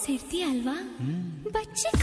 ಸೇರ್ತೀಯ ಅಲ್ವಾ ಬಚ್ಚಕ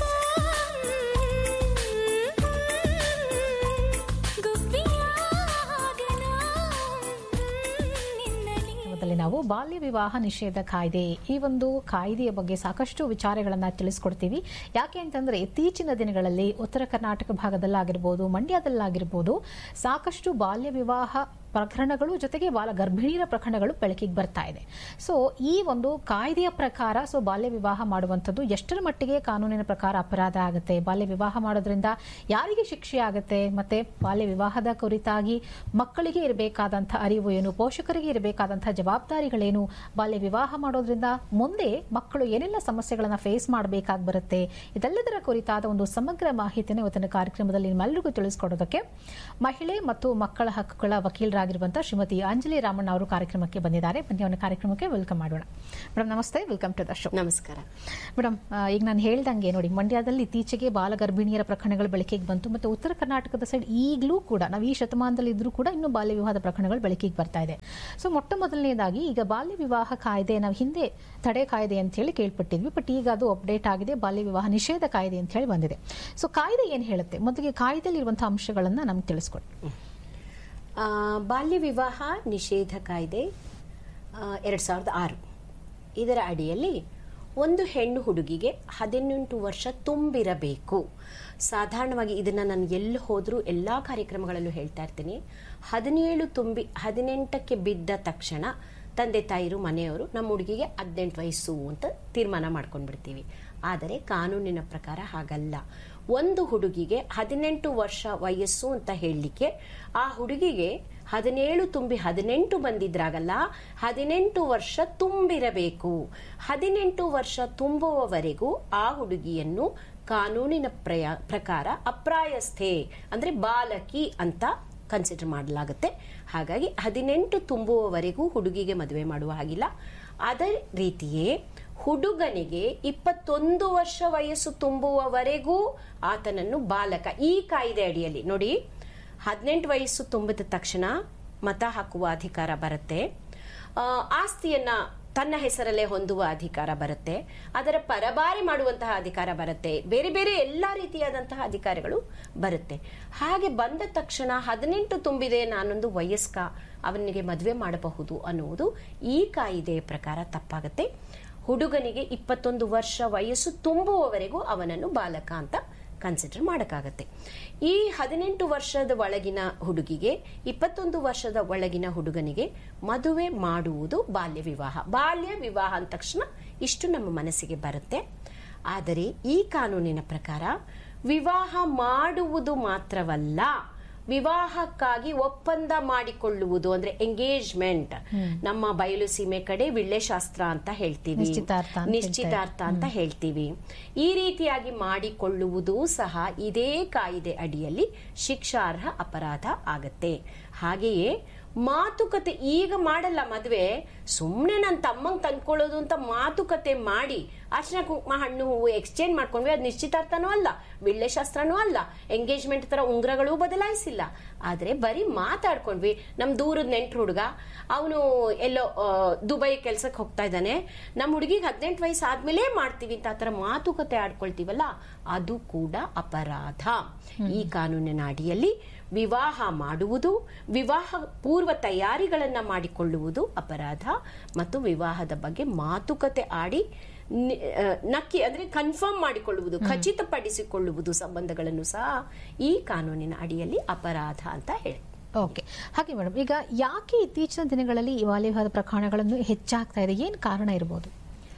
ಮೊದಲೇ ನಾವು ಬಾಲ್ಯ ವಿವಾಹ ನಿಷೇಧ ಕಾಯ್ದೆ ಈ ಒಂದು ಕಾಯ್ದೆಯ ಬಗ್ಗೆ ಸಾಕಷ್ಟು ವಿಚಾರಗಳನ್ನ ತಿಳಿಸ್ಕೊಡ್ತೀವಿ ಯಾಕೆ ಅಂತಂದ್ರೆ ಇತ್ತೀಚಿನ ದಿನಗಳಲ್ಲಿ ಉತ್ತರ ಕರ್ನಾಟಕ ಭಾಗದಲ್ಲಾಗಿರ್ಬೋದು ಮಂಡ್ಯದಲ್ಲಾಗಿರ್ಬೋದು ಸಾಕಷ್ಟು ಬಾಲ್ಯ ವಿವಾಹ ಪ್ರಕರಣಗಳು ಜೊತೆಗೆ ಬಾಲ ಗರ್ಭಿಣಿಯರ ಪ್ರಕರಣಗಳು ಬೆಳಕಿಗೆ ಬರ್ತಾ ಇದೆ ಸೊ ಈ ಒಂದು ಕಾಯ್ದೆಯ ಪ್ರಕಾರ ಸೊ ಬಾಲ್ಯ ವಿವಾಹ ಮಾಡುವಂಥದ್ದು ಎಷ್ಟರ ಮಟ್ಟಿಗೆ ಕಾನೂನಿನ ಪ್ರಕಾರ ಅಪರಾಧ ಆಗುತ್ತೆ ಬಾಲ್ಯ ವಿವಾಹ ಮಾಡೋದ್ರಿಂದ ಯಾರಿಗೆ ಶಿಕ್ಷೆ ಆಗುತ್ತೆ ಮತ್ತೆ ಬಾಲ್ಯ ವಿವಾಹದ ಕುರಿತಾಗಿ ಮಕ್ಕಳಿಗೆ ಇರಬೇಕಾದಂತಹ ಅರಿವು ಏನು ಪೋಷಕರಿಗೆ ಇರಬೇಕಾದಂತಹ ಜವಾಬ್ದಾರಿಗಳೇನು ಬಾಲ್ಯ ವಿವಾಹ ಮಾಡೋದ್ರಿಂದ ಮುಂದೆ ಮಕ್ಕಳು ಏನೆಲ್ಲ ಸಮಸ್ಯೆಗಳನ್ನ ಫೇಸ್ ಮಾಡಬೇಕಾಗಿ ಬರುತ್ತೆ ಇದೆಲ್ಲದರ ಕುರಿತಾದ ಒಂದು ಸಮಗ್ರ ಮಾಹಿತಿಯನ್ನು ಇವತ್ತಿನ ಕಾರ್ಯಕ್ರಮದಲ್ಲಿ ನಿಮ್ಮೆಲ್ಲರಿಗೂ ತಿಳಿಸ್ಕೊಡೋದಕ್ಕೆ ಮಹಿಳೆ ಮತ್ತು ಮಕ್ಕಳ ಹಕ್ಕುಗಳ ವಕೀಲರಾಗಿರುವಂತಹ ಶ್ರೀಮತಿ ಅಂಜಲಿ ರಾಮಣ್ಣ ಅವರು ಕಾರ್ಯಕ್ರಮಕ್ಕೆ ಬಂದಿದ್ದಾರೆ ಬನ್ನಿ ಅವನ ಕಾರ್ಯಕ್ರಮಕ್ಕೆ ವೆಲ್ಕಮ್ ಮಾಡೋಣ ಮೇಡಮ್ ನಮಸ್ತೆ ವೆಲ್ಕಮ್ ಟು ದ ಶೋ ನಮಸ್ಕಾರ ಮೇಡಮ್ ಆ, ಈಗ ನಾನು ಹೇಳ್ದಂಗೆ ನೋಡಿ ಮಂಡ್ಯದಲ್ಲಿ ಇತ್ತೀಚೆಗೆ ಬಾಲ ಗರ್ಭಿಣಿಯರ ಪ್ರಕರಣಗಳು ಬೆಳಕಿಗೆ ಬಂತು ಮತ್ತೆ ಉತ್ತರ ಕರ್ನಾಟಕದ ಸೈಡ್ ಈಗಲೂ ಕೂಡ ನಾವು ಈ ಶತಮಾನದಲ್ಲಿ ಇದ್ರೂ ಕೂಡ ಇನ್ನೂ ಬಾಲ್ಯ ವಿವಾಹದ ಪ್ರಕರಣಗಳು ಬೆಳಕಿಗೆ ಬರ್ತಾ ಇದೆ ಸೊ ಮೊಟ್ಟ ಮೊದಲನೇದಾಗಿ ಈಗ ಬಾಲ್ಯ ವಿವಾಹ ಕಾಯ್ದೆ ನಾವು ಹಿಂದೆ ತಡೆ ಕಾಯ್ದೆ ಅಂತ ಹೇಳಿ ಕೇಳ್ಪಟ್ಟಿದ್ವಿ ಬಟ್ ಈಗ ಅದು ಅಪ್ಡೇಟ್ ಆಗಿದೆ ಬಾಲ್ಯ ವಿವಾಹ ನಿಷೇಧ ಕಾಯ್ದೆ ಅಂತ ಹೇಳಿ ಬಂದಿದೆ ಸೊ ಕಾಯ್ದೆ ಏನ್ ಹೇಳುತ್ತೆ ಮೊದಲಿಗೆ ಕಾಯ್ದೆಯಲ್ಲಿ ಇರುವಂತಹ ಅಂಶಗಳನ್ನ ನಮ್ಗೆ ತಿಳಿಸ್ಕೊಡಿ ಆ, ಬಾಲ್ಯ ವಿವಾಹ ನಿಷೇಧ ಕಾಯ್ದೆ ಎರಡು ಸಾವಿರದ ಆರು ಇದರ ಅಡಿಯಲ್ಲಿ ಒಂದು ಹೆಣ್ಣು ಹುಡುಗಿಗೆ ಹದಿನೆಂಟು ವರ್ಷ ತುಂಬಿರಬೇಕು ಸಾಧಾರಣವಾಗಿ ಇದನ್ನ ನಾನು ಎಲ್ಲಿ ಹೋದರೂ ಎಲ್ಲ ಕಾರ್ಯಕ್ರಮಗಳಲ್ಲೂ ಹೇಳ್ತಾ ಇರ್ತೀನಿ ಹದಿನೇಳು ತುಂಬಿ ಹದಿನೆಂಟಕ್ಕೆ ಬಿದ್ದ ತಕ್ಷಣ ತಂದೆ ತಾಯಿರು ಮನೆಯವರು ನಮ್ಮ ಹುಡುಗಿಗೆ ಹದಿನೆಂಟು ವಯಸ್ಸು ಅಂತ ತೀರ್ಮಾನ ಮಾಡ್ಕೊಂಡ್ಬಿಡ್ತೀವಿ ಆದರೆ ಕಾನೂನಿನ ಪ್ರಕಾರ ಹಾಗಲ್ಲ ಒಂದು ಹುಡುಗಿಗೆ ಹದಿನೆಂಟು ವರ್ಷ ವಯಸ್ಸು ಅಂತ ಹೇಳಲಿಕ್ಕೆ ಆ ಹುಡುಗಿಗೆ ಹದಿನೇಳು ತುಂಬಿ ಹದಿನೆಂಟು ಬಂದಿದ್ರಾಗಲ್ಲ ಹದಿನೆಂಟು ವರ್ಷ ತುಂಬಿರಬೇಕು ಹದಿನೆಂಟು ವರ್ಷ ತುಂಬುವವರೆಗೂ ಆ ಹುಡುಗಿಯನ್ನು ಕಾನೂನಿನ ಪ್ರಯ ಪ್ರಕಾರ ಅಪ್ರಾಯಸ್ಥೆ ಅಂದ್ರೆ ಬಾಲಕಿ ಅಂತ ಕನ್ಸಿಡರ್ ಮಾಡಲಾಗುತ್ತೆ ಹಾಗಾಗಿ ಹದಿನೆಂಟು ತುಂಬುವವರೆಗೂ ಹುಡುಗಿಗೆ ಮದುವೆ ಮಾಡುವ ಹಾಗಿಲ್ಲ ಅದೇ ರೀತಿಯೇ ಹುಡುಗನಿಗೆ ಇಪ್ಪತ್ತೊಂದು ವರ್ಷ ವಯಸ್ಸು ತುಂಬುವವರೆಗೂ ಆತನನ್ನು ಬಾಲಕ ಈ ಕಾಯ್ದೆ ಅಡಿಯಲ್ಲಿ ನೋಡಿ ಹದಿನೆಂಟು ವಯಸ್ಸು ತುಂಬಿದ ತಕ್ಷಣ ಮತ ಹಾಕುವ ಅಧಿಕಾರ ಬರುತ್ತೆ ಆ, ಆಸ್ತಿಯನ್ನ ತನ್ನ ಹೆಸರಲ್ಲೇ ಹೊಂದುವ ಅಧಿಕಾರ ಬರುತ್ತೆ ಅದರ ಪರಬಾರಿ ಮಾಡುವಂತಹ ಅಧಿಕಾರ ಬರುತ್ತೆ ಬೇರೆ ಬೇರೆ ಎಲ್ಲಾ ರೀತಿಯಾದಂತಹ ಅಧಿಕಾರಗಳು ಬರುತ್ತೆ ಹಾಗೆ ಬಂದ ತಕ್ಷಣ ಹದಿನೆಂಟು ತುಂಬಿದೆ ನಾನೊಂದು ವಯಸ್ಕ ಅವನಿಗೆ ಮದುವೆ ಮಾಡಬಹುದು ಅನ್ನುವುದು ಈ ಕಾಯಿದೆಯ ಪ್ರಕಾರ ತಪ್ಪಾಗುತ್ತೆ ಹುಡುಗನಿಗೆ ಇಪ್ಪತ್ತೊಂದು ವರ್ಷ ವಯಸ್ಸು ತುಂಬುವವರೆಗೂ ಅವನನ್ನು ಬಾಲಕ ಅಂತ ಕನ್ಸಿಡರ್ ಮಾಡಕ್ಕಾಗತ್ತೆ ಈ ಹದಿನೆಂಟು ವರ್ಷದ ಒಳಗಿನ ಹುಡುಗಿಗೆ ಇಪ್ಪತ್ತೊಂದು ವರ್ಷದ ಒಳಗಿನ ಹುಡುಗನಿಗೆ ಮದುವೆ ಮಾಡುವುದು ಬಾಲ್ಯ ವಿವಾಹ ಬಾಲ್ಯ ವಿವಾಹ ಅಂದ ತಕ್ಷಣ ಇಷ್ಟು ನಮ್ಮ ಮನಸ್ಸಿಗೆ ಬರುತ್ತೆ ಆದರೆ ಈ ಕಾನೂನಿನ ಪ್ರಕಾರ ವಿವಾಹ ಮಾಡುವುದು ಮಾತ್ರವಲ್ಲ ವಿವಾಹಕ್ಕಾಗಿ ಒಪ್ಪಂದ ಮಾಡಿಕೊಳ್ಳುವುದು ಅಂದ್ರೆ ಎಂಗೇಜ್ಮೆಂಟ್ ನಮ್ಮ ಬಯಲು ಸೀಮೆ ಕಡೆ ವಿಳ್ಳೆಶಾಸ್ತ್ರ ಅಂತ ಹೇಳ್ತೀವಿ ನಿಶ್ಚಿತಾರ್ಥ ಅಂತ ನಿಶ್ಚಿತಾರ್ಥ ಅಂತ ಹೇಳ್ತೀವಿ ಈ ರೀತಿಯಾಗಿ ಮಾಡಿಕೊಳ್ಳುವುದು ಸಹ ಇದೇ ಕಾಯ್ದೆ ಅಡಿಯಲ್ಲಿ ಶಿಕ್ಷಾರ್ಹ ಅಪರಾಧ ಆಗತ್ತೆ ಹಾಗೆಯೇ ಮಾತುಕತೆ ಈಗ ಮಾಡಲ್ಲ ಮದ್ವೆ ಸುಮ್ನೆ ನನ್ನ ತಮ್ಮಂಗ್ ತಂದ್ಕೊಳ್ಳೋದು ಅಂತ ಮಾತುಕತೆ ಮಾಡಿ ಅರ್ಶನ ಕುಂಕುಮ ಹಣ್ಣು ಹೂವು ಎಕ್ಸ್ಚೇಂಜ್ ಮಾಡ್ಕೊಂಡ್ವಿ ಅದು ನಿಶ್ಚಿತಾರ್ಥನೂ ಅಲ್ಲ ವಿಳ್ಳೆ ಶಾಸ್ತ್ರನೂ ಅಲ್ಲ ಎಂಗೇಜ್ಮೆಂಟ್ ತರ ಉಂಗ್ರಗಳು ಬದಲಾಯಿಸಿಲ್ಲ ಆದ್ರೆ ಬರೀ ಮಾತಾಡ್ಕೊಂಡ್ವಿ ನಮ್ ದೂರದ ನೆಂಟ್ರು ಹುಡುಗ ಅವನು ಎಲ್ಲೋ ಆ, ದುಬೈ ಕೆಲ್ಸಕ್ಕೆ ಹೋಗ್ತಾ ಇದ್ದಾನೆ ನಮ್ಮ ಹುಡುಗಿಗೆ ಹದಿನೆಂಟು ವಯಸ್ಸು ಆದ್ಮೇಲೆ ಮಾಡ್ತೀವಿ ಅಂತ ಆತರ ಮಾತುಕತೆ ಆಡ್ಕೊಳ್ತೀವಲ್ಲ ಅದು ಕೂಡ ಅಪರಾಧ ಈ ಕಾನೂನಿನ ಅಡಿಯಲ್ಲಿ ವಿವಾಹ ಮಾಡುವುದು ವಿವಾಹ ಪೂರ್ವ ತಯಾರಿಗಳನ್ನ ಮಾಡಿಕೊಳ್ಳುವುದು ಅಪರಾಧ ಮತ್ತು ವಿವಾಹದ ಬಗ್ಗೆ ಮಾತುಕತೆ ಆಡಿ ನಿ- ಆ, ನಕ್ಕಿ ಅಂದ್ರೆ ಕನ್ಫರ್ಮ್ ಮಾಡಿಕೊಳ್ಳುವುದು ಖಚಿತಪಡಿಸಿಕೊಳ್ಳುವುದು ಸಂಬಂಧಗಳನ್ನು ಸಹ ಈ ಕಾನೂನಿನ ಅಡಿಯಲ್ಲಿ ಅಪರಾಧ ಅಂತ ಹೇಳಿ ಓಕೆ ಹಾಗೆ ಮೇಡಮ್ ಈಗ ಯಾಕೆ ಇತ್ತೀಚಿನ ದಿನಗಳಲ್ಲಿ ಈ ಬಾಲ್ಯ ವಿವಾಹದ ಪ್ರಕರಣಗಳನ್ನು ಹೆಚ್ಚಾಗ್ತಾ ಇದೆ ಏನ್ ಕಾರಣ ಇರಬಹುದು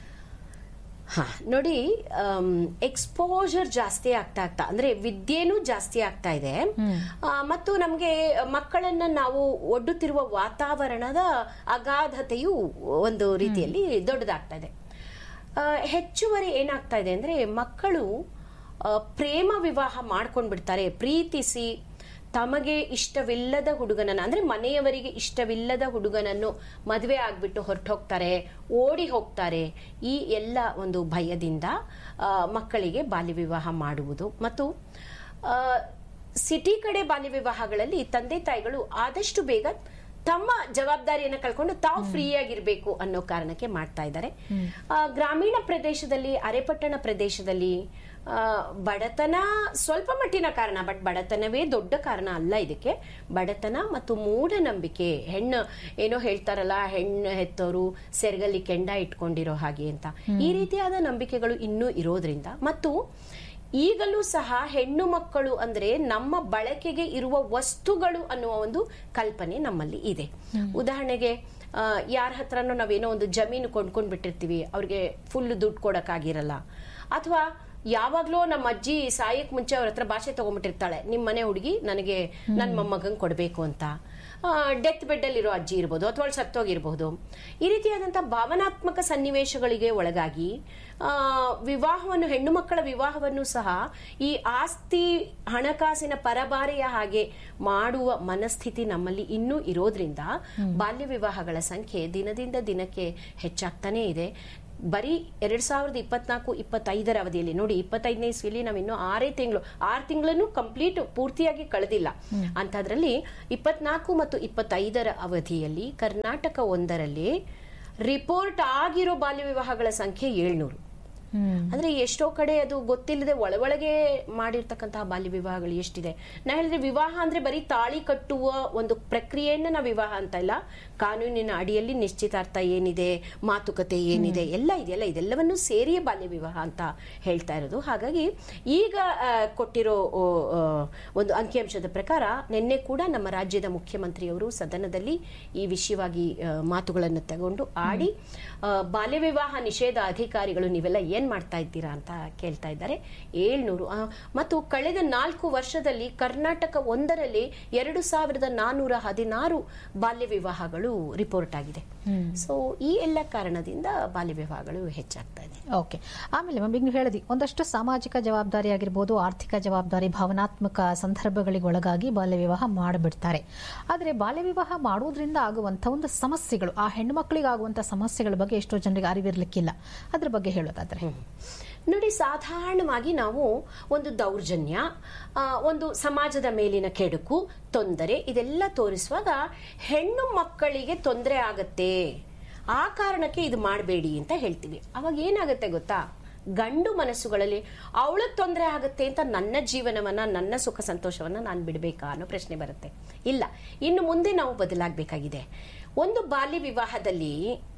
ಹಾ ನೋಡಿ ಎಕ್ಸ್ಪೋಜರ್ ಜಾಸ್ತಿ ಆಗ್ತಾ ಆಗ್ತಾ ಅಂದ್ರೆ ವಿದ್ಯೆನೂ ಜಾಸ್ತಿ ಆಗ್ತಾ ಇದೆ ಆ, ಮತ್ತು ನಮಗೆ ಮಕ್ಕಳನ್ನ ನಾವು ಒಡ್ಡುತ್ತಿರುವ ವಾತಾವರಣದ ಅಗಾಧತೆಯು ಒಂದು ರೀತಿಯಲ್ಲಿ ದೊಡ್ಡದಾಗ್ತಾ ಇದೆ ಆ, ಹೆಚ್ಚುವರಿ ಏನಾಗ್ತಾ ಇದೆ ಅಂದ್ರೆ ಮಕ್ಕಳು ಆ, ಪ್ರೇಮ ವಿವಾಹ ಮಾಡ್ಕೊಂಡ್ ಬಿಡ್ತಾರೆ ಪ್ರೀತಿಸಿ ತಮಗೆ ಇಷ್ಟವಿಲ್ಲದ ಹುಡುಗನನ್ನ ಅಂದ್ರೆ ಮನೆಯವರಿಗೆ ಇಷ್ಟವಿಲ್ಲದ ಹುಡುಗನನ್ನು ಮದುವೆ ಆಗ್ಬಿಟ್ಟು ಹೊರಟು ಹೋಗ್ತಾರೆ ಓಡಿ ಹೋಗ್ತಾರೆ ಈ ಎಲ್ಲ ಒಂದು ಭಯದಿಂದ ಆ, ಮಕ್ಕಳಿಗೆ ಬಾಲ್ಯ ವಿವಾಹ ಮಾಡುವುದು ಮತ್ತು ಆ, ಸಿಟಿ ಕಡೆ ಬಾಲ್ಯ ವಿವಾಹಗಳಲ್ಲಿ ತಂದೆ ತಾಯಿಗಳು ಆದಷ್ಟು ಬೇಗ ತಮ್ಮ ಜವಾಬ್ದಾರಿಯನ್ನ ಕಳ್ಕೊಂಡು ತಾವು ಫ್ರೀ ಆಗಿರ್ಬೇಕು ಅನ್ನೋ ಕಾರಣಕ್ಕೆ ಮಾಡ್ತಾ ಇದ್ದಾರೆ ಆ, ಗ್ರಾಮೀಣ ಪ್ರದೇಶದಲ್ಲಿ ಅರೆಪಟ್ಟಣ ಪ್ರದೇಶದಲ್ಲಿ ಆ, ಬಡತನ ಸ್ವಲ್ಪ ಮಟ್ಟಿನ ಕಾರಣ ಬಟ್ ಬಡತನವೇ ದೊಡ್ಡ ಕಾರಣ ಅಲ್ಲ ಇದಕ್ಕೆ ಬಡತನ ಮತ್ತು ಮೂಢನಂಬಿಕೆ ಹೆಣ್ಣು ಏನೋ ಹೇಳ್ತಾರಲ್ಲ ಹೆಣ್ಣು ಹೆತ್ತವರು ಸೆರಗಲ್ಲಿ ಕೆಂಡ ಇಟ್ಕೊಂಡಿರೋ ಹಾಗೆ ಅಂತ ಈ ರೀತಿಯಾದ ನಂಬಿಕೆಗಳು ಇನ್ನೂ ಇರೋದ್ರಿಂದ ಮತ್ತು ಈಗಲೂ ಸಹ ಹೆಣ್ಣು ಮಕ್ಕಳು ಅಂದ್ರೆ ನಮ್ಮ ಬಳಕೆಗೆ ಇರುವ ವಸ್ತುಗಳು ಅನ್ನುವ ಒಂದು ಕಲ್ಪನೆ ನಮ್ಮಲ್ಲಿ ಇದೆ ಉದಾಹರಣೆಗೆ ಯಾರ ಹತ್ರನೋ ನಾವೇನೋ ಒಂದು ಜಮೀನು ಕೊಂಡ್ಕೊಂಡ್ ಬಿಟ್ಟಿರ್ತೀವಿ ಅವ್ರಿಗೆ ಫುಲ್ ದುಡ್ಡು ಕೊಡಕ್ಕಾಗಿರಲ್ಲ ಅಥವಾ ಯಾವಾಗ್ಲೋ ನಮ್ಮ ಅಜ್ಜಿ ಸಾಯಕ್ ಮುಂಚೆ ಅವ್ರ ಹತ್ರ ಭಾಷೆ ತಗೊಂಡ್ಬಿಟ್ಟಿರ್ತಾಳೆ ನಿಮ್ ಮನೆ ಹುಡುಗಿ ನನಗೆ ನನ್ನ ಮೊಮ್ಮಗಂಗ್ ಕೊಡ್ಬೇಕು ಅಂತ ಡೆತ್ ಬೆಡ್ ಅಲ್ಲಿರೋ ಅಜ್ಜಿ ಇರ್ಬೋದು ಅಥವಾ ಅವಳು ಸತ್ತೋಗಿರ್ಬಹುದು ಈ ರೀತಿಯಾದಂತಹ ಭಾವನಾತ್ಮಕ ಸನ್ನಿವೇಶಗಳಿಗೆ ಒಳಗಾಗಿ ಆ, ವಿವಾಹವನ್ನು ಹೆಣ್ಣು ಮಕ್ಕಳ ವಿವಾಹವನ್ನು ಸಹ ಈ ಆಸ್ತಿ ಹಣಕಾಸಿನ ಪರಬಾರೆಯ ಹಾಗೆ ಮಾಡುವ ಮನಸ್ಥಿತಿ ನಮ್ಮಲ್ಲಿ ಇನ್ನೂ ಇರೋದ್ರಿಂದ ಬಾಲ್ಯ ವಿವಾಹಗಳ ಸಂಖ್ಯೆ ದಿನದಿಂದ ದಿನಕ್ಕೆ ಹೆಚ್ಚಾಗ್ತಾನೇ ಇದೆ ಬರೀ ಎರಡ್ ಸಾವಿರದ ಇಪ್ಪತ್ನಾಲ್ಕು ಇಪ್ಪತ್ತೈದರ ಅವಧಿಯಲ್ಲಿ ನೋಡಿ ಇಪ್ಪತ್ತೈದನೇ ಇಸ್ವಿಲಿ ನಾವಿನ್ನು ಆರೇ ತಿಂಗಳು ಆರು ತಿಂಗಳನ್ನು ಕಂಪ್ಲೀಟ್ ಪೂರ್ತಿಯಾಗಿ ಕಳೆದಿಲ್ಲ ಅಂತದ್ರಲ್ಲಿ ಇಪ್ಪತ್ನಾಲ್ಕು ಮತ್ತು ಇಪ್ಪತ್ತೈದರ ಅವಧಿಯಲ್ಲಿ ಕರ್ನಾಟಕ ಒಂದರಲ್ಲಿ ರಿಪೋರ್ಟ್ ಆಗಿರೋ ಬಾಲ್ಯ ವಿವಾಹಗಳ ಸಂಖ್ಯೆ ಏಳ್ನೂರು ಹ್ಮ್ ಅಂದ್ರೆ ಎಷ್ಟೋ ಕಡೆ ಅದು ಗೊತ್ತಿಲ್ಲದೆ ಒಳಗೊಳಗೆ ಮಾಡಿರ್ತಕ್ಕಂತಹ ಬಾಲ್ಯ ವಿವಾಹಗಳು ಎಷ್ಟಿದೆ ನಾ ಹೇಳಿದ್ರೆ ವಿವಾಹ ಅಂದ್ರೆ ಬರೀ ತಾಳಿ ಕಟ್ಟುವ ಒಂದು ಪ್ರಕ್ರಿಯೆಯನ್ನ ನಾವು ವಿವಾಹ ಅಂತ ಇಲ್ಲ ಕಾನೂನಿನ ಅಡಿಯಲ್ಲಿ ನಿಶ್ಚಿತಾರ್ಥ ಏನಿದೆ ಮಾತುಕತೆ ಏನಿದೆ ಎಲ್ಲ ಇದೆಯಲ್ಲ ಇದೆಲ್ಲವನ್ನು ಸೇರಿಯೇ ಬಾಲ್ಯ ವಿವಾಹ ಅಂತ ಹೇಳ್ತಾ ಇರೋದು ಹಾಗಾಗಿ ಈಗ ಆ, ಕೊಟ್ಟಿರೋ ಓ, ಆ, ಒಂದು ಅಂಕಿಅಂಶದ ಪ್ರಕಾರ ನಿನ್ನೆ ಕೂಡ ನಮ್ಮ ರಾಜ್ಯದ ಮುಖ್ಯಮಂತ್ರಿಯವರು ಸದನದಲ್ಲಿ ಈ ವಿಷಯವಾಗಿ ಆ, ಮಾತುಗಳನ್ನು ತಗೊಂಡು ಆಡಿ ಆ, ಬಾಲ್ಯ ವಿವಾಹ ನಿಷೇಧ ಅಧಿಕಾರಿಗಳು ನೀವೆಲ್ಲ ಏನ್ ಮಾಡ್ತಾ ಇದ್ದೀರಾ ಅಂತ ಕೇಳ್ತಾ ಇದ್ದಾರೆ ಏಳ್ನೂರು ಆ, ಮತ್ತು ಕಳೆದ ನಾಲ್ಕು ವರ್ಷದಲ್ಲಿ ಕರ್ನಾಟಕ ಒಂದರಲ್ಲಿ ಎರಡು ಸಾವಿರದ ನಾನೂರ ಹದಿನಾರು ಬಾಲ್ಯ ವಿವಾಹಗಳು ರಿಪೋರ್ಟ್ ಆಗಿದೆ ಸೊ ಈ ಎಲ್ಲ ಕಾರಣದಿಂದ ಬಾಲ್ಯ ವಿವಾಹಗಳು ಹೆಚ್ಚಾಗ್ತಾ ಇದೆ ಓಕೆ ಆಮೇಲೆ ಮ್ಯಾಮ್ ಈಗ ನೀವು ಹೇಳಿದ್ರಿ ಒಂದಷ್ಟು ಸಾಮಾಜಿಕ ಜವಾಬ್ದಾರಿ ಆಗಿರ್ಬೋದು ಆರ್ಥಿಕ ಜವಾಬ್ದಾರಿ ಭಾವನಾತ್ಮಕ ಸಂದರ್ಭಗಳಿಗೆ ಒಳಗಾಗಿ ಬಾಲ್ಯ ವಿವಾಹ ಮಾಡಿಬಿಡ್ತಾರೆ ಆದರೆ ಬಾಲ್ಯ ವಿವಾಹ ಮಾಡೋದ್ರಿಂದ ಆಗುವಂಥ ಒಂದು ಸಮಸ್ಯೆಗಳು ಆ ಹೆಣ್ಣು ಮಕ್ಕಳಿಗೆ ಆಗುವಂಥ ಸಮಸ್ಯೆಗಳ ಬಗ್ಗೆ ಎಷ್ಟೋ ಜನರಿಗೆ ಅರಿವಿರ್ಲಿಕ್ಕಿಲ್ಲ ಅದ್ರ ಬಗ್ಗೆ ಹೇಳೋದಾದ್ರೆ ನೋಡಿ ಸಾಧಾರಣವಾಗಿ ನಾವು ಒಂದು ದೌರ್ಜನ್ಯ ಆ, ಒಂದು ಸಮಾಜದ ಮೇಲಿನ ಕೆಡುಕು ತೊಂದರೆ ಇದೆಲ್ಲ ತೋರಿಸುವಾಗ ಹೆಣ್ಣು ಮಕ್ಕಳಿಗೆ ತೊಂದರೆ ಆಗತ್ತೆ ಆ ಕಾರಣಕ್ಕೆ ಇದು ಮಾಡಬೇಡಿ ಅಂತ ಹೇಳ್ತೀವಿ ಅವಾಗ ಏನಾಗುತ್ತೆ ಗೊತ್ತಾ ಗಂಡು ಮನಸ್ಸುಗಳಲ್ಲಿ ಅವಳಗ್ ತೊಂದರೆ ಆಗುತ್ತೆ ಅಂತ ನನ್ನ ಜೀವನವನ್ನ ನನ್ನ ಸುಖ ಸಂತೋಷವನ್ನ ನಾನು ಬಿಡಬೇಕಾ ಅನ್ನೋ ಪ್ರಶ್ನೆ ಬರುತ್ತೆ ಇಲ್ಲ ಇನ್ನು ಮುಂದೆ ನಾವು ಬದಲಾಗಬೇಕಾಗಿದೆ ಒಂದು ಬಾಲ್ಯ ವಿವಾಹದಲ್ಲಿ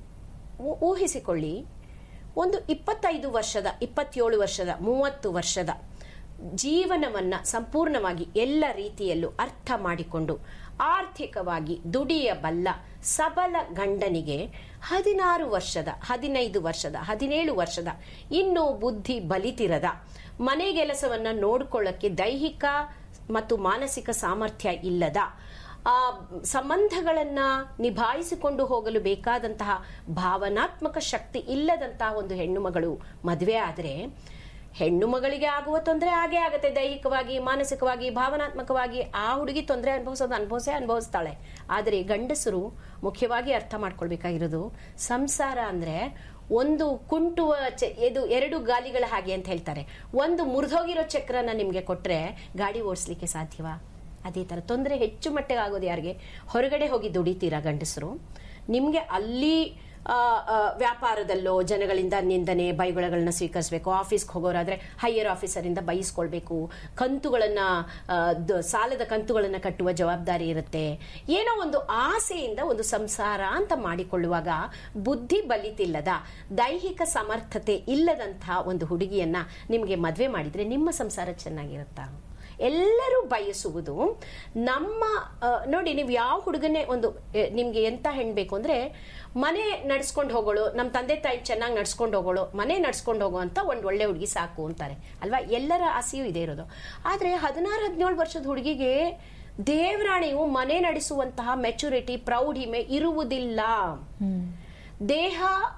ಊ- ಊಹಿಸಿಕೊಳ್ಳಿ ಒಂದು ಇಪ್ಪತ್ತೈದು ವರ್ಷದ ಇಪ್ಪತ್ತೇಳು ವರ್ಷದ ಮೂವತ್ತು ವರ್ಷದ ಜೀವನವನ್ನ ಸಂಪೂರ್ಣವಾಗಿ ಎಲ್ಲ ರೀತಿಯಲ್ಲೂ ಅರ್ಥ ಮಾಡಿಕೊಂಡು ಆರ್ಥಿಕವಾಗಿ ದುಡಿಯಬಲ್ಲ ಸಬಲ ಗಂಡನಿಗೆ ಹದಿನಾರು ವರ್ಷದ ಹದಿನೈದು ವರ್ಷದ ಹದಿನೇಳು ವರ್ಷದ ಇನ್ನೂ ಬುದ್ಧಿ ಬಲಿತಿರದ ಮನೆಗೆಲಸವನ್ನ ನೋಡ್ಕೊಳ್ಳಕ್ಕೆ ದೈಹಿಕ ಮತ್ತು ಮಾನಸಿಕ ಸಾಮರ್ಥ್ಯ ಇಲ್ಲದ ಆ ಸಂಬಂಧಗಳನ್ನ ನಿಭಾಯಿಸಿಕೊಂಡು ಹೋಗಲು ಬೇಕಾದಂತಹ ಭಾವನಾತ್ಮಕ ಶಕ್ತಿ ಇಲ್ಲದಂತಹ ಒಂದು ಹೆಣ್ಣು ಮಗಳು ಮದುವೆ ಆದರೆ ಹೆಣ್ಣು ಮಗಳಿಗೆ ಆಗುವ ತೊಂದರೆ ಹಾಗೆ ಆಗುತ್ತೆ ದೈಹಿಕವಾಗಿ ಮಾನಸಿಕವಾಗಿ ಭಾವನಾತ್ಮಕವಾಗಿ ಆ ಹುಡುಗಿ ತೊಂದರೆ ಅನುಭವಿಸೋದು ಅನುಭವಿಸೇ ಅನುಭವಿಸ್ತಾಳೆ ಆದರೆ ಗಂಡಸರು ಮುಖ್ಯವಾಗಿ ಅರ್ಥ ಮಾಡ್ಕೊಳ್ಬೇಕಾಗಿರೋದು ಸಂಸಾರ ಅಂದ್ರೆ ಒಂದು ಕುಂಟುವ ಚ- ಇದು ಎರಡು ಗಾಲಿಗಳ ಹಾಗೆ ಅಂತ ಹೇಳ್ತಾರೆ ಒಂದು ಮುರಿದೋಗಿರೋ ಚಕ್ರನ ನಿಮ್ಗೆ ಕೊಟ್ರೆ ಗಾಡಿ ಓಡಿಸ್ಲಿಕ್ಕೆ ಸಾಧ್ಯವಾ ಅದೇ ತರ ತೊಂದರೆ ಹೆಚ್ಚು ಮಟ್ಟಿಗೆ ಆಗೋದು ಯಾರಿಗೆ ಹೊರಗಡೆ ಹೋಗಿ ದುಡಿತೀರಾ ಗಂಡಸರು ನಿಮ್ಗೆ ಅಲ್ಲಿ ಆ, ಆ, ವ್ಯಾಪಾರದಲ್ಲೋ ಜನಗಳಿಂದ ನಿಂದನೆ ಬೈಗುಳಗಳನ್ನ ಸ್ವೀಕರಿಸಬೇಕು ಆಫೀಸ್ಗೆ ಹೋಗೋರಾದ್ರೆ ಹೈಯರ್ ಆಫೀಸರಿಂದ ಬೈಸ್ಕೊಳ್ಬೇಕು ಕಂತುಗಳನ್ನ ಆ, ದ- ಸಾಲದ ಕಂತುಗಳನ್ನ ಕಟ್ಟುವ ಜವಾಬ್ದಾರಿ ಇರುತ್ತೆ ಏನೋ ಒಂದು ಆಸೆಯಿಂದ ಒಂದು ಸಂಸಾರ ಅಂತ ಮಾಡಿಕೊಳ್ಳುವಾಗ ಬುದ್ಧಿ ಬಲಿತಿಲ್ಲದ ದೈಹಿಕ ಸಮರ್ಥತೆ ಇಲ್ಲದಂತಹ ಒಂದು ಹುಡುಗಿಯನ್ನ ನಿಮಗೆ ಮದುವೆ ಮಾಡಿದ್ರೆ ನಿಮ್ಮ ಸಂಸಾರ ಚೆನ್ನಾಗಿರುತ್ತಾ ಎಲ್ಲರೂ ಬಯಸುವುದು ನಮ್ಮ ಆ, ನೋಡಿ ನೀವು ಯಾವ ಹುಡುಗನೇ ಒಂದು ಎ, ನಿಮ್ಗೆ ಎಂತ ಹೆಣ್ ಬೇಕು ಅಂದ್ರೆ ಮನೆ ನಡ್ಸ್ಕೊಂಡು ಹೋಗೋಳು ನಮ್ಮ ತಂದೆ ತಾಯಿ ಚೆನ್ನಾಗಿ ನಡ್ಸ್ಕೊಂಡು ಹೋಗೋಳು ಮನೆ ನಡ್ಸ್ಕೊಂಡು ಹೋಗೋ ಅಂತ ಒಂದು ಒಳ್ಳೆ ಹುಡುಗಿ ಸಾಕು ಅಂತಾರೆ ಅಲ್ವಾ ಎಲ್ಲರ ಆಸೆಯೂ ಇದೆ ಇರೋದು ಆದ್ರೆ ಹದಿನಾರು ಹದಿನೇಳು ವರ್ಷದ ಹುಡುಗಿಗೆ ದೇವರಾಣಿಯು ಮನೆ ನಡೆಸುವಂತಹ ಮೆಚುರಿಟಿ ಪ್ರೌಢಿಮೆ ಇರುವುದಿಲ್ಲ ದೇಹ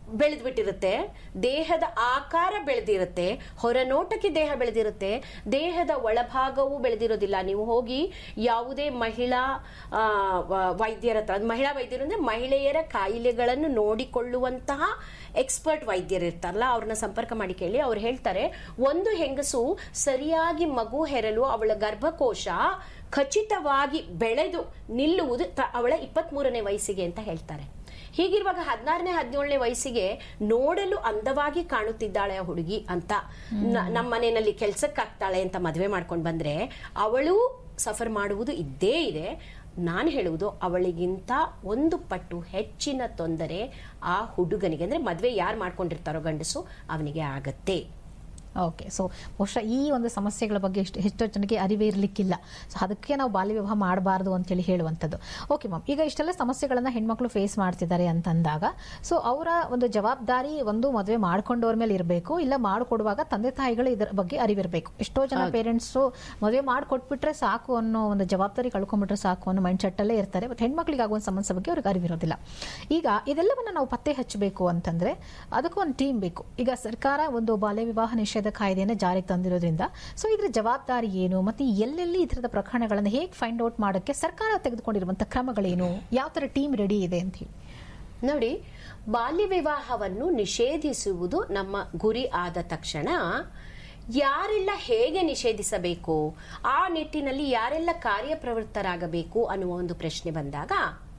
ಬೆಳೆದ್ಬಿಟ್ಟಿರುತ್ತೆ ದೇಹದ ಆಕಾರ ಬೆಳೆದಿರುತ್ತೆ ಹೊರನೋಟಕ್ಕೆ ದೇಹ ಬೆಳೆದಿರುತ್ತೆ ದೇಹದ ಒಳಭಾಗವೂ ಬೆಳೆದಿರೋದಿಲ್ಲ ನೀವು ಹೋಗಿ ಯಾವುದೇ ಮಹಿಳಾ ಆ, ವ- ವೈದ್ಯರ ಹತ್ರ ಅದು ಮಹಿಳಾ ವೈದ್ಯರು ಅಂದ್ರೆ ಮಹಿಳೆಯರ ಕಾಯಿಲೆಗಳನ್ನು ನೋಡಿಕೊಳ್ಳುವಂತಹ ಎಕ್ಸ್ಪರ್ಟ್ ವೈದ್ಯರು ಇರ್ತಾರಲ್ಲ ಅವ್ರನ್ನ ಸಂಪರ್ಕ ಮಾಡಿ ಕೇಳಿ ಅವ್ರು ಹೇಳ್ತಾರೆ ಒಂದು ಹೆಂಗಸು ಸರಿಯಾಗಿ ಮಗು ಹೆರಲು ಅವಳ ಗರ್ಭಕೋಶ ಖಚಿತವಾಗಿ ಬೆಳೆದು ನಿಲ್ಲುವುದು ತ- ಅವಳ ಇಪ್ಪತ್ಮೂರನೇ ವಯಸ್ಸಿಗೆ ಅಂತ ಹೇಳ್ತಾರೆ ಹೀಗಿರುವಾಗ ಹದಿನಾರನೇ ಹದಿನೇಳನೇ ವಯಸ್ಸಿಗೆ ನೋಡಲು ಅಂದವಾಗಿ ಕಾಣುತ್ತಿದ್ದಾಳೆ ಆ ಹುಡುಗಿ ಅಂತ ನ- ನಮ್ಮ ಮನೆಯಲ್ಲಿ ಕೆಲ್ಸಕ್ಕಾಗ್ತಾಳೆ ಅಂತ ಮದುವೆ ಮಾಡ್ಕೊಂಡು ಬಂದ್ರೆ ಅವಳು ಸಫರ್ ಮಾಡುವುದು ಇದ್ದೇ ಇದೆ ನಾನು ಹೇಳುವುದು ಅವಳಿಗಿಂತ ಒಂದು ಪಟ್ಟು ಹೆಚ್ಚಿನ ತೊಂದರೆ ಆ ಹುಡುಗನಿಗೆ ಅಂದ್ರೆ ಮದುವೆ ಯಾರು ಮಾಡ್ಕೊಂಡಿರ್ತಾರೋ ಗಂಡಸು ಅವನಿಗೆ ಆಗತ್ತೆ ಓಕೆ ಸೊ ಬಹುಶಃ ಈ ಒಂದು ಸಮಸ್ಯೆಗಳ ಬಗ್ಗೆ ಎಷ್ಟು ಹೆಚ್ಚು ಜನಕ್ಕೆ ಅರಿವೇ ಇರಲಿಕ್ಕಿಲ್ಲ ಸೊ ಅದಕ್ಕೆ ನಾವು ಬಾಲ್ಯ ವಿವಾಹ ಮಾಡಬಾರ್ದು ಅಂತೇಳಿ ಹೇಳುವಂಥದ್ದು ಓಕೆ ಮ್ಯಾಮ್ ಈಗ ಇಷ್ಟೆಲ್ಲ ಸಮಸ್ಯೆಗಳನ್ನ ಹೆಣ್ಮಕ್ಳು ಫೇಸ್ ಮಾಡ್ತಿದ್ದಾರೆ ಅಂತಂದಾಗ ಸೊ ಅವರ ಒಂದು ಜವಾಬ್ದಾರಿ ಒಂದು ಮದುವೆ ಮಾಡ್ಕೊಂಡವ್ರ ಮೇಲೆ ಇರಬೇಕು ಇಲ್ಲ ಮಾಡಿಕೊಡುವಾಗ ತಂದೆ ತಾಯಿಗಳು ಇದರ ಬಗ್ಗೆ ಅರಿವಿರಬೇಕು ಎಷ್ಟೋ ಜನ ಪೇರೆಂಟ್ಸು ಮದುವೆ ಮಾಡಿಕೊಟ್ಬಿಟ್ರೆ ಸಾಕು ಅನ್ನೋ ಒಂದು ಜವಾಬ್ದಾರಿ ಕಳ್ಕೊಂಡ್ಬಿಟ್ರೆ ಸಾಕು ಅನ್ನೋ ಮೈಂಡ್ ಸೆಟ್ ಅಲ್ಲೇ ಇರ್ತಾರೆ ಬಟ್ ಹೆಣ್ಮಕ್ಳಿಗೆ ಆಗುವ ಸಮಸ್ಯೆ ಬಗ್ಗೆ ಅವ್ರಿಗೆ ಅರಿವಿರೋದಿಲ್ಲ ಈಗ ಇದೆಲ್ಲವನ್ನ ನಾವು ಪತ್ತೆ ಹಚ್ಚಬೇಕು ಅಂತಂದ್ರೆ ಅದಕ್ಕೂ ಒಂದು ಟೀಮ್ ಬೇಕು ಈಗ ಸರ್ಕಾರ ಒಂದು ಬಾಲ್ಯ ವಿವಾಹ ನಿಷೇಧ ಕಾಯ್ದೆಯನ್ನು ಜಾರಿಗೆ ತಂದಿರೋದ್ರಿಂದ ಸೊ ಇದ್ರ ಜವಾಬ್ದಾರಿ ಏನು ಮತ್ತೆ ಎಲ್ಲೆಲ್ಲಿ ಈ ಥರದ ಪ್ರಕರಣಗಳನ್ನು ಹೇಗೆ ಫೈಂಡ್ ಔಟ್ ಮಾಡೋಕ್ಕೆ ಸರ್ಕಾರ ತೆಗೆದುಕೊಂಡಿರುವಂತಹ ಕ್ರಮಗಳೇನು ಯಾವ ತರ ಟೀಮ್ ರೆಡಿ ಇದೆ ಅಂತ ಹೇಳಿ ನೋಡಿ ಬಾಲ್ಯ ವಿವಾಹವನ್ನು ನಿಷೇಧಿಸುವುದು ನಮ್ಮ ಗುರಿ ಆದ ತಕ್ಷಣ ಯಾರೆಲ್ಲ ಹೇಗೆ ನಿಷೇಧಿಸಬೇಕು ಆ ನಿಟ್ಟಿನಲ್ಲಿ ಯಾರೆಲ್ಲ ಕಾರ್ಯಪ್ರವೃತ್ತರಾಗಬೇಕು ಅನ್ನುವ ಒಂದು ಪ್ರಶ್ನೆ ಬಂದಾಗ